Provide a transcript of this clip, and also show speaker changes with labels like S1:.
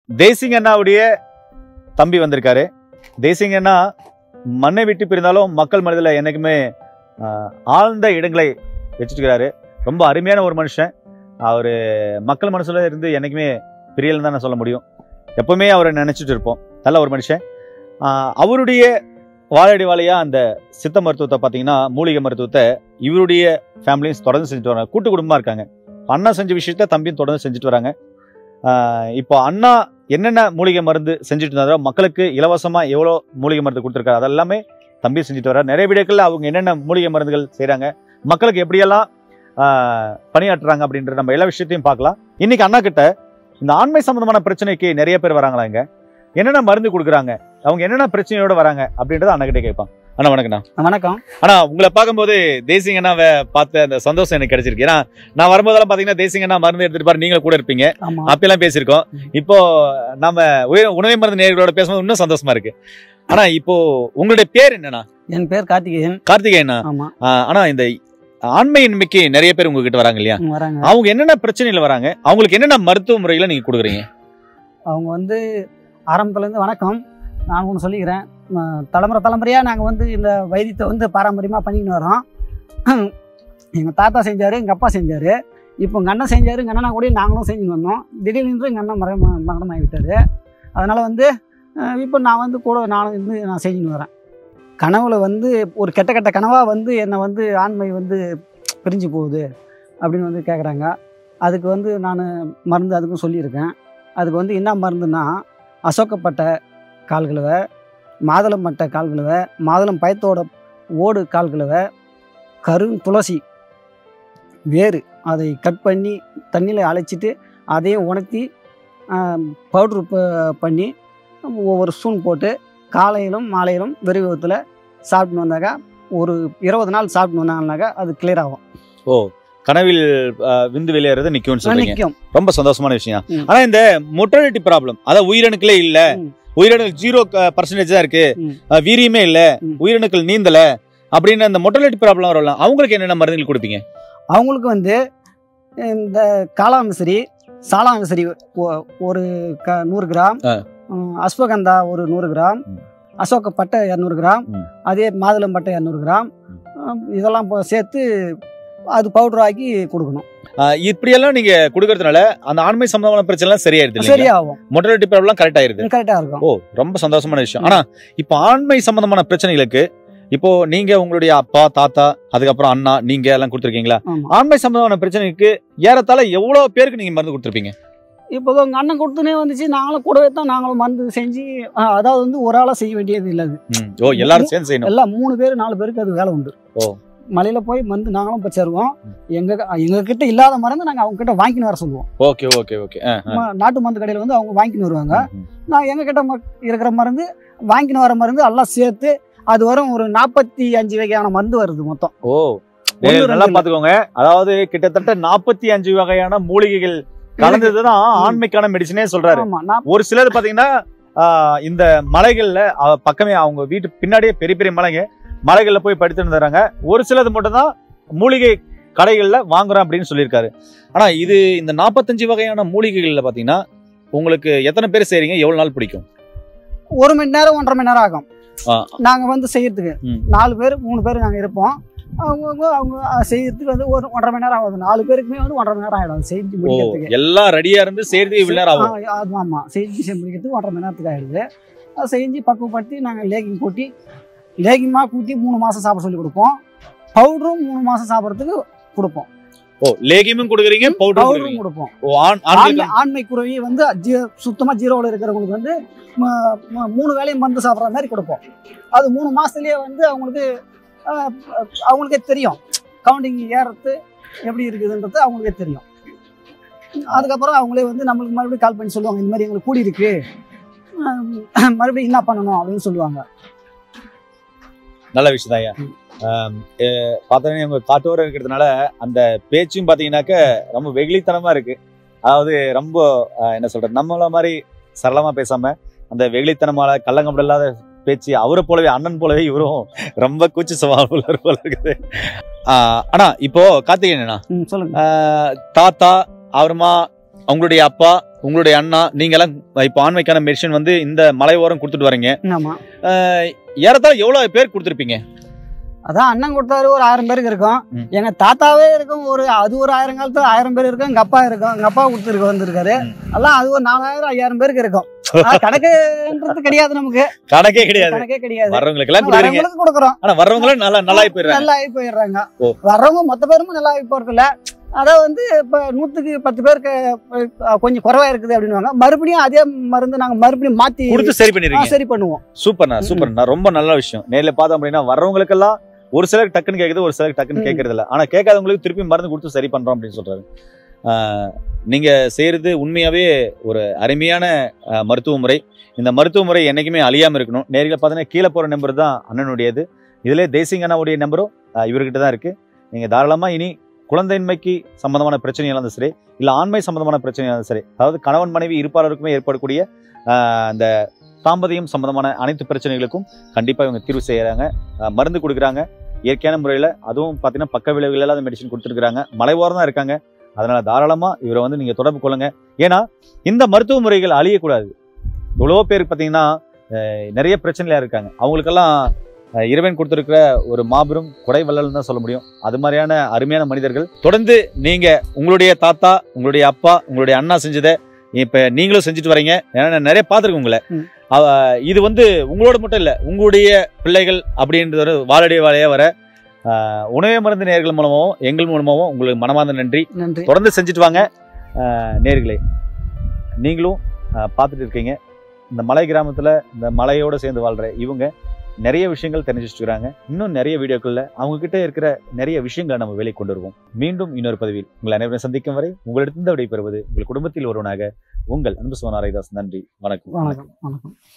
S1: தேசிங் அண்ணாவுடைய தம்பி வந்திருக்காரு தேசிங் அண்ணா மண்ணை விட்டு பிரிந்தாலும் மக்கள் மனதில் என்னைக்குமே ஆஹ், ஆழ்ந்த இடங்களை வச்சுட்டுக்கிறாரு ரொம்ப அருமையான ஒரு மனுஷன் அவர் மக்கள் மனசுல இருந்து என்னைக்குமே பிரியலன்னு தான் நான் சொல்ல முடியும் எப்பவுமே அவரை நினைச்சிட்டு இருப்போம் நல்ல ஒரு மனுஷன் ஆஹ், அவருடைய வாழடி வாழையா அந்த சித்த மருத்துவத்தை பார்த்தீங்கன்னா மூலிகை மருத்துவத்தை இவருடைய ஃபேமிலியும் தொடர்ந்து செஞ்சுட்டு வராங்க கூட்டு குடும்பமா இருக்காங்க அண்ணா செஞ்ச விஷயத்த தம்பியும் தொடர்ந்து செஞ்சுட்டு வராங்க ஆஹ் இப்போ அண்ணா என்னென்ன மூலிகை மருந்து செஞ்சுட்டு இருந்தாரோ மக்களுக்கு இலவசமா எவ்வளோ மூலிகை மருந்து கொடுத்துருக்காரு அதெல்லாமே தம்பி செஞ்சுட்டு வர்றாரு நிறைய வீடுகளில் அவங்க என்னென்ன மூலிகை மருந்துகள் செய்றாங்க மக்களுக்கு எப்படியெல்லாம் ஆஹ் பணியாற்றுறாங்க அப்படின்ற நம்ம எல்லா விஷயத்தையும் பார்க்கலாம் இன்னைக்கு அண்ணா கிட்ட இந்த ஆண்மை சம்பந்தமான பிரச்சனைக்கு நிறைய பேர் வராங்களா இங்க என்னென்ன மருந்து கொடுக்குறாங்க அவங்க என்னென்ன பிரச்சனையோட வராங்க அப்படின்றத அண்ணா கிட்ட கேட்பான் அண்ணா வணக்கண்ணா
S2: வணக்கம்
S1: ஆனா உங்களை பார்க்கும்போது தேசிங் அண்ணாவை பார்த்த அந்த சந்தோஷம் எனக்கு கிடைச்சிருக்கு ஏன்னா நான் வரும்போதெல்லாம் பாத்தீங்கன்னா தேசிங் அண்ணா மருந்து எடுத்துட்டு பாரு நீங்களும் கூட இருப்பீங்க
S2: ஆமா
S1: அப்பெல்லாம் பேசியிருக்கோம் இப்போ நம்ம உய- உணவை மருந்து நேர்களோட பேசும்போது இன்னும் சந்தோஷமா இருக்கு ஆனா இப்போ உங்களுடைய பேர் என்னண்ணா
S2: என் பேர் கார்த்திகேயன்
S1: கார்த்திகேயனா
S2: ஆமா
S1: ஆஹ் ஆனா இந்த ஆண்மையின்மைக்கு நிறைய பேர் உங்ககிட்ட வராங்க இல்லையா
S2: ம், வராங்க
S1: அவங்க என்னென்ன பிரச்சனையில வராங்க அவங்களுக்கு என்னென்ன மருத்துவ முறைகளை நீங்க கொடுக்குறீங்க
S2: அவங்க வந்து ஆரம்பத்துல இருந்து வணக்கம் நான் ஒன்று சொல்லிக்கிறேன் ம- தலைமுறை தலைமுறையாக நாங்கள் வந்து இந்த வைத்தியத்தை வந்து பாரம்பரியமாக பண்ணிக்கின்னு வரோம் எங்கள் தாத்தா செஞ்சார் எங்கள் அப்பா செஞ்சார் இப்போ எங்கள் அண்ணன் செஞ்சார் எங்கள் அண்ணனா கூட நாங்களும் செஞ்சுன்னு வந்தோம் திடீர்னு எங்கள் அண்ணன் மர மரணம் ஆகிவிட்டார் அதனால் வந்து அஹ், இப்போ நான் வந்து கூட நானும் இருந்து நான் செஞ்சுன்னு வரேன் கனவுல வந்து ஒரு கெட்ட கெட்ட கனவாக வந்து என்னை வந்து ஆண்மை வந்து பிரிஞ்சு போகுது அப்படின்னு வந்து கேட்குறாங்க அதுக்கு வந்து நான் மருந்து அதுக்கும் சொல்லியிருக்கேன் அதுக்கு வந்து என்ன மருந்துன்னா அசோக்கப்பட்ட கால் கழுவை மாதுளம் மட்டை கால் கழுவை மாதுளம் பயத்தோட ஓடு கால் கழுவை கரும் துளசி வேறு அதை கட் பண்ணி தண்ணியில் அழைச்சிட்டு அதையும் உணர்த்தி பவுட்ரு பண்ணி ஒவ்வொரு ஸ்பூன் போட்டு காலையிலும் மாலையிலும் விரைவத்தில் சாப்பிட்டு வந்தாக்கா ஒரு இருபது நாள் சாப்பிட்டு வந்தாங்கனாக்கா அது கிளியர் ஆகும்
S1: ஓ கனவில் ஆஹ், விந்து வெளியேறது நிக்கும்னு சொல்றீங்க
S2: நிற்கும்
S1: ரொம்ப சந்தோஷமான விஷயம்
S2: ம்.
S1: ஆனா இந்த மொட்டாலிட்டி ப்ராப்ளம் அதாவது உயிரணுக்களே இல்ல
S2: ம்.
S1: உயிரணுக்கள் ஜீரோ பர்சன்டேஜ் தான் இருக்கு
S2: ம்.
S1: அஹ் வீரியமே இல்ல
S2: ம்.
S1: உயிரணுக்கள் நீந்தல அப்படின்னு அந்த மொட்டாலிட்டி ப்ராப்ளம் வரலாம் அவங்களுக்கு என்னென்ன மருந்துகள் கொடுப்பீங்க
S2: அவங்களுக்கு வந்து இந்த காளாமிசரி சாலாமிசரி ஒ- ஒரு க நூறு கிராம்
S1: ஆ.
S2: ம், அஸ்வகந்தா ஒரு நூறு கிராம்
S1: ம்.
S2: அசோக பட்டை இரநூறு கிராம்
S1: ம்.
S2: அதே மாதுளம் பட்டை இரநூறு கிராம்
S1: ம்.
S2: ம், இதெல்லாம் போ- சேர்த்து அது பவுடர் ஆக்கி கொடுக்கணும்
S1: அஹ் இப்படியெல்லாம் நீங்க கொடுக்கறதுனால அந்த ஆண்மை சம்பந்தமான பிரச்சனை எல்லாம் சரியாயிருது இல்லையா
S2: சரியாகும்
S1: மொட்டாலிட்டி ப்ராப்ளம் கரெக்ட் ஆயிருது
S2: கரெக்டாக இருக்கும்
S1: ஓ ரொம்ப சந்தோஷமான விஷயம் ஆனா இப்போ ஆண்மை சம்பந்தமான பிரச்சனைகளுக்கு இப்போ நீங்க உங்களுடைய அப்பா தாத்தா அதுக்கப்புறம் அண்ணா நீங்க எல்லாம் கொடுத்துருக்கீங்களா
S2: ஆமாம்
S1: ஆண்மை சம்பந்தமான பிரச்சனைக்கு ஏறத்தாழ எவ்வளவு பேருக்கு நீங்க மருந்து கொடுத்துருப்பீங்க
S2: இப்போ உங்கள் அண்ணன் கொடுத்துனே வந்துச்சு நாங்களும் கூடவே தான் நாங்களும் மருந்து செஞ்சு ஆ, அதாவது வந்து ஒரு ஆளாக செய்ய வேண்டியது இல்லை அது
S1: ம். ஓ எல்லாரும் சேர்ந்து செய்யணும்
S2: எல்லாம் மூணு பேர் நாலு பேருக்கு அது வேலை உண்டு
S1: ஓ.
S2: மலையில போய் மருந்து நாங்களும் பச்சருவோம்
S1: ம்.
S2: எங்க எங்க கிட்ட இல்லாத மருந்து நாங்க அவங்க கிட்ட வாங்கின்னு வர சொல்லுவோம்
S1: ஓகே ஓகே ஓகே
S2: ம- நாட்டு மருந்து கடையில வந்து அவங்க வாங்கின்னு வருவாங்க நான் எங்க கிட்ட ம- இருக்கிற மருந்து வாங்கின்னு வர மருந்து எல்லாம் சேர்த்து அது வரும் ஒரு நாற்பத்தி அஞ்சு வகையான மருந்து வருது மொத்தம்
S1: ஓ
S2: ஒண்ணு
S1: ஏய்,
S2: ரெண்டு
S1: நல்லா
S2: இல்ல.
S1: பாத்துக்கோங்க அதாவது கிட்டத்தட்ட நாற்பத்தி அஞ்சு வகையான மூலிகைகள் கலந்ததுதான் ஆண்மைக்கான மெடிசனே சொல்றாரு
S2: ஆமா நான்
S1: ஒரு சிலர் பாத்தீங்கன்னா ஆஹ், இந்த மலைகள்ல அஹ், பக்கமே அவங்க வீட்டு பின்னாடியே பெரிய பெரிய மலைங்க மலைகள்ல போய் படுத்துட்டு இருந்துறாங்க ஒரு சிலது மட்டும் தான் மூலிகை கடைகள்ல வாங்குறோம் அப்படின்னு சொல்லியிருக்காரு ஆனா இது இந்த நாற்பத்தஞ்சு வகையான மூலிகைகள்ல பாத்தீங்கன்னா உங்களுக்கு எத்தனை பேர் செய்றீங்க எவ்வளவு நாள் பிடிக்கும்
S2: ஒரு மணி நேரம் ஒன்றரை மணி நேரம் ஆகும்
S1: ஆ.
S2: நாங்க வந்து செய்யறதுக்கு
S1: ம்.
S2: நாலு பேர் மூணு பேர் நாங்க இருப்போம் அவங்க அவங்க அஹ், செய்யறதுக்கு வந்து ஒரு ஒன்றரை மணி நேரம் ஆகுது நாலு பேருக்குமே வந்து ஒன்றரை மணி நேரம் ஆயிடும் செஞ்சு
S1: ஓ
S2: முடிக்கிறதுக்கு
S1: எல்லாம் ரெடியா இருந்து செய்யறதுக்கு இவ்வளவு நேரம் ஆகும்
S2: ஆ, அது ஆமாம் செஞ்சு செஞ்சு முடிக்கிறதுக்கு ஒன்றரை மணி நேரத்துக்கு ஆயிடுது அதை செஞ்சு பக்குவப்படுத்தி நாங்கள் லேகிங் கூட்டி லேகிங்மாக கூட்டி மூணு மாதம் சாப்பிட சொல்லி கொடுப்போம் பவுடரும் மூணு மாதம் சாப்பிட்றதுக்கு கொடுப்போம்
S1: ஓ லேகியமும் கொடுக்குறீங்க பவுடரும்
S2: பவுடரும்
S1: கொடுக்குறீங்க
S2: கொடுப்போம்
S1: ஓ ஆண்
S2: ஆண்மை
S1: ஆண்களுக்கு
S2: ஆண்மை குருவி வந்து ஜீ சுத்தமாக ஜீரோவில் இருக்கிறவங்களுக்கு வந்து ம- ம- மூணு வேளையும் மருந்து சாப்பிட்ற மாதிரி கொடுப்போம் அது மூணு மாதத்துலேயே வந்து அவங்களுக்கு ஆ, அவங்களுக்கே தெரியும் கவுண்டிங் ஏறது எப்படி இருக்குதுன்றது அவங்களுக்கே தெரியும் அதுக்கப்புறம் அவங்களே வந்து நம்மளுக்கு மறுபடியும் கால் பண்ணி சொல்லுவாங்க இந்த மாதிரி எங்களுக்கு கூடி இருக்கு ஆம், மறுபடியும் என்ன பண்ணணும் அப்படின்னு சொல்லுவாங்க
S1: நல்ல விஷயம் தான் ஐயா
S2: ம்.
S1: பார்த்தோன்னே உங்க காட்டோரம் இருக்கிறதுனால அந்த பேச்சும் பார்த்தீங்கன்னாக்க ரொம்ப வெகுளித்தனமா இருக்கு அதாவது ரொம்ப அஹ், என்ன சொல்றது நம்மள மாதிரி சரளமா பேசாம அந்த வெகுளித்தனமான கள்ளங்கப்பட இல்லாத பேச்சு அவரை போலவே அண்ணன் போலவே இவரும் ரொம்ப கூச்ச சுபாவம் உள்ளவர் போல இருக்குது ஆஹ், ஆனா இப்போ கார்த்திகேயனா
S2: ம், சொல்லுங்க
S1: ஆஹ், தாத்தா அப்புறமா உங்களுடைய அப்பா உங்களுடைய அண்ணா நீங்க எல்லாம் இப்ப ஆண்மைக்கான மெடிசன் வந்து இந்த மலை ஓரம் கொடுத்துட்டு வரீங்க
S2: ஆமா
S1: ஏறத்தாழ எவ்வளவு பேர் கொடுத்துருப்பீங்க
S2: அதான் அண்ணன் கொடுத்தாரு ஒரு ஆயிரம் பேருக்கு இருக்கும்
S1: ம்.
S2: எங்க தாத்தாவே இருக்கும் ஒரு அது ஒரு ஆயிரம் காலத்துல ஆயிரம் பேர் இருக்கும் எங்க அப்பா இருக்கும் எங்க அப்பா கொடுத்துருக்கு வந்திருக்காரு
S1: ம்.
S2: எல்லாம் அது ஒரு நாலாயிரம் ஐயாயிரம் பேருக்கு இருக்கும் ஆனா கணக்குன்றது கிடையாது நமக்கு
S1: கணக்கே கிடையாது
S2: கணக்கே கிடையாது
S1: வர்றவங்களுக்கு எல்லாம் கொடுக்குறீங்க
S2: வரவங்களுக்கு கொடுக்குறோம்
S1: ஆனா வர்றவங்களும் நல்லா நல்லா போயிடுறாங்க
S2: நல்லா ஆகி போயிடுறாங்க
S1: ஓ.
S2: வர்றவங்க மொத்த பேருமே நல்லா ஆகி போறது இல்ல அதான் வந்து இப்ப நூத்துக்கு பத்து பேருக்கு அஹ், கொஞ்சம் குறைவா இருக்குது அப்படின்னுவாங்க மறுபடியும் அதே மருந்து நாங்க மறுபடியும் மாத்தி
S1: கொடுத்து சரி
S2: ஆ,
S1: பண்ணிடுறீங்க
S2: சரி பண்ணுவோம்
S1: சூப்பர்ண்ணா சூப்பர்ண்ணா ரொம்ப நல்ல விஷயம் நேர்ல பார்த்தோம் அப்படின்னா வர்றவங்களுக்கெல்லாம் ஒரு சிலருக்கு டக்குன்னு கேக்குது ஒரு சிலருக்கு டக்குன்னு
S2: ம்.
S1: கேட்கறது இல்ல ஆனா கேட்காதவங்களுக்கு திருப்பி மருந்து கொடுத்து சரி பண்றோம் அப்படின்னு சொல்றாரு ஆஹ், நீங்க செய்யறது உண்மையாவே ஒரு அருமையான ஆஹ், மருத்துவ முறை இந்த மருத்துவ முறை என்னைக்குமே அழியாம இருக்கணும் நேரில் பார்த்தீங்கன்னா கீழே போற நம்பர் தான் அண்ணனுடையது இதுல தேசிங் அண்ணாவுடைய நம்பரும் ஆஹ், இவர்கிட்ட தான் இருக்கு நீங்க தாராளமா இனி குழந்தையின்மைக்கு சம்பந்தமான பிரச்சனைகள் இருந்தாலும் சரி இல்ல ஆண்மை சம்பந்தமான பிரச்சனைகள் இருந்தாலும் சரி அதாவது கணவன் மனைவி இருப்பாளருக்குமே ஏற்படக்கூடிய ஆஹ், அந்த தாம்பதியம் சம்பந்தமான அனைத்து பிரச்சனைகளுக்கும் கண்டிப்பா இவங்க தீர்வு செய்யறாங்க அஹ் மருந்து கொடுக்குறாங்க இயற்கையான முறையில அதுவும் பாத்தீங்கன்னா பக்க விளைவுகள் இல்லாத மெடிசன் கொடுத்துருக்காங்க மலை ஓரம் தான் இருக்காங்க அதனால தாராளமா இவரை வந்து நீங்க தொடர்பு கொள்ளுங்க ஏன்னா இந்த மருத்துவ முறைகள் அழியக்கூடாது எவ்வளவோ பேர் பாத்தீங்கன்னா அஹ் நிறைய பிரச்சனையா இருக்காங்க அவங்களுக்கெல்லாம் அஹ் இறைவன் கொடுத்திருக்கிற ஒரு மாபெரும் கொடை வள்ளல்னு தான் சொல்ல முடியும் அது மாதிரியான அருமையான மனிதர்கள் தொடர்ந்து நீங்க உங்களுடைய தாத்தா உங்களுடைய அப்பா உங்களுடைய அண்ணா செஞ்சதை இப்ப நீங்களும் செஞ்சுட்டு வரீங்க ஏன்னா நான் நிறைய பார்த்துருக்கேன் உங்களை
S2: ம்.
S1: அவ- இது வந்து உங்களோட மட்டும் இல்ல உங்களுடைய பிள்ளைகள் அப்படின்றது ஒரு வாழடைய வாழையா வர ஆஹ், உணவே மருந்து நேர்கள் மூலமாகவும் எங்கள் மூலமாகவும் உங்களுக்கு மனமார்ந்த நன்றி
S2: நன்றி
S1: தொடர்ந்து செஞ்சுட்டு வாங்க ஆஹ், நேர்களே நீங்களும் ஆஹ், பார்த்துட்டு இருக்கீங்க இந்த மலை கிராமத்துல இந்த மலையோட சேர்ந்து வாழ்ற இவங்க நிறைய விஷயங்கள் தெரிஞ்சு வச்சுக்கிறாங்க இன்னும் நிறைய வீடியோக்கள்ல அவங்க கிட்ட இருக்கிற நிறைய விஷயங்களை நம்ம வெளியே கொண்டு வருவோம் மீண்டும் இன்னொரு பதிவில் உங்களை அனைவரும் சந்திக்கும் வரை உங்களிடத்திலிருந்து விடைபெறுவது உங்கள் குடும்பத்தில் ஒருவனாக உங்கள் அன்பு சுவன் நன்றி வணக்கம்
S2: வணக்கம் வணக்கம்